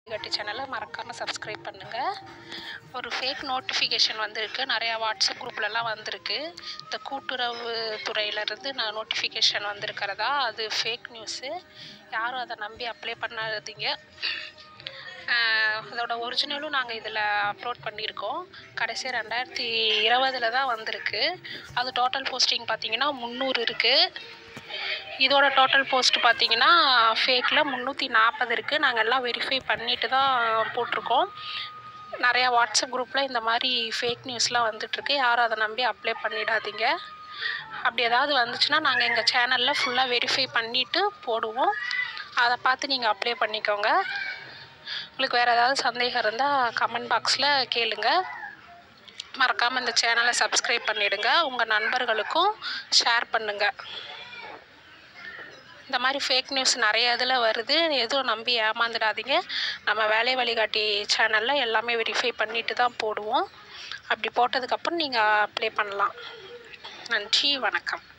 கட்டி சேனலை மறக்காமல் சப்ஸ்கிரைப் பண்ணுங்கள் ஒரு ஃபேக் நோட்டிஃபிகேஷன் வந்திருக்கு நிறையா வாட்ஸ்அப் குரூப்லலாம் வந்திருக்கு இந்த கூட்டுறவு துறையிலேருந்து நான் நோட்டிஃபிகேஷன் வந்திருக்கிறதா அது ஃபேக் நியூஸு யாரும் அதை நம்பி அப்ளை பண்ணாதீங்க ஆஹ் அதோட ஒரிஜினலும் நாங்கள் இதில் அப்லோட் பண்ணியிருக்கோம் கடைசி ரெண்டாயிரத்தி இருபதில் தான் வந்திருக்கு அது டோட்டல் போஸ்டிங் பார்த்தீங்கன்னா முந்நூறு இருக்குது இதோட டோட்டல் போஸ்ட் பார்த்தீங்கன்னா ஃபேக்கில் முந்நூற்றி நாற்பது இருக்குது நாங்கள் எல்லாம் வெரிஃபை பண்ணிட்டு தான் போட்டிருக்கோம் நிறையா வாட்ஸ்அப் குரூப்பில் இந்த மாதிரி ஃபேக் நியூஸ்லாம் வந்துட்டுருக்கு யாரும் அதை நம்பி அப்ளை பண்ணிடாதீங்க அப்படி ஏதாவது வந்துச்சுன்னா நாங்கள் எங்கள் சேனலில் ஃபுல்லாக வெரிஃபை பண்ணிவிட்டு போடுவோம் அதை பார்த்து நீங்கள் அப்ளை பண்ணிக்கோங்க உங்களுக்கு வேறு ஏதாவது சந்தேகம் இருந்தால் கமெண்ட் பாக்ஸில் கேளுங்க மறக்காமல் இந்த சேனலை சப்ஸ்கிரைப் பண்ணிவிடுங்க உங்கள் நண்பர்களுக்கும் ஷேர் பண்ணுங்கள் இந்த மாதிரி ஃபேக் நியூஸ் நிறைய இதில் வருது எதுவும் நம்பி ஏமாந்துடாதீங்க நம்ம வேலை வழிகாட்டி சேனலில் எல்லாமே வெரிஃபை பண்ணிட்டு தான் போடுவோம் அப்படி போட்டதுக்கப்புறம் நீங்கள் அப்ளை பண்ணலாம் நன்றி வணக்கம்